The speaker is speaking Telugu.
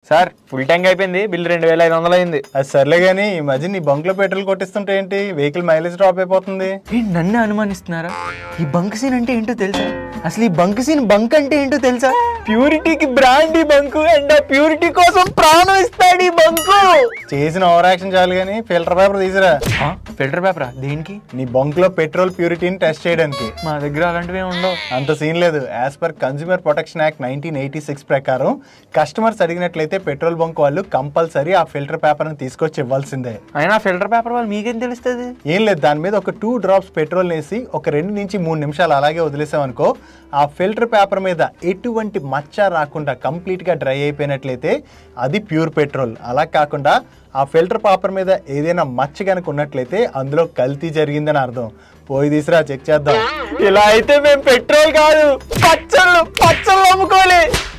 సార్ ఫుల్ ట్యాంక్ అయిపోయింది బిల్ రెండు వేల ఐదు వందలు అయింది అది సర్లే కానీ ఈ మధ్య నీ బంక్ లో పెట్రోల్ కొట్టిస్తుంటే ఏంటి వెహికల్ మైలేజ్ డ్రాప్ అయిపోతుంది ఏంటి నన్ను అనుమానిస్తున్నారా ఈ బంక్ సీన్ అంటే ఏంటో తెలుసా అసలు ఈ బంక్ సీన్ బంక్ అంటే ఏంటో తెలుసా ప్యూరిటీకి బ్రాండ్ ఈ బంకు అండ్ ఆ ప్యూరిటీ కోసం ప్రాణం ఇస్తాడు ఈ బంకు చేసిన ఓవర్ యాక్షన్ చాలు కానీ ఫిల్టర్ పేపర్ తీసిరా ఫిల్టర్ పేపరా దేనికి నీ బంక్ లో పెట్రోల్ ప్యూరిటీని టెస్ట్ చేయడానికి మా దగ్గర అలాంటివి ఏమి ఉండవు అంత సీన్ లేదు as per consumer protection act nineteen eighty six ప్రకారం కస్టమర్స్ అడిగినట్లయితే పెట్రోల్ బంక్ వాళ్ళు కంపల్సరీ ఆ ఫిల్టర్ పేపర్ని తీసుకొచ్చి ఇవ్వాల్సిందే అయినా ఫిల్టర్ పేపర్ వాళ్ళు మీకేం తెలుస్తుంది ఏం లేదు దాని మీద ఒక టూ డ్రాప్స్ పెట్రోల్ వేసి ఒక రెండు నుంచి మూడు నిమిషాలు అలాగే వదిలేసామనుకో ఆ ఫిల్టర్ పేపర్ మీద ఎటువంటి మచ్చ రాకుండా కంప్లీట్గా డ్రై అయిపోయినట్లయితే అది ప్యూర్ పెట్రోల్ అలా కాకుండా ఆ ఫిల్టర్ పేపర్ మీద ఏదైనా మచ్చ కనుక ఉన్నట్లయితే అందులో కల్తీ జరిగిందని అర్థం పోయి తీసిరా చెక్ చేద్దాం ఇలా అయితే మేము పెట్రోల్ కాదు పచ్చళ్ళు పచ్చళ్ళు అమ్ముకోలే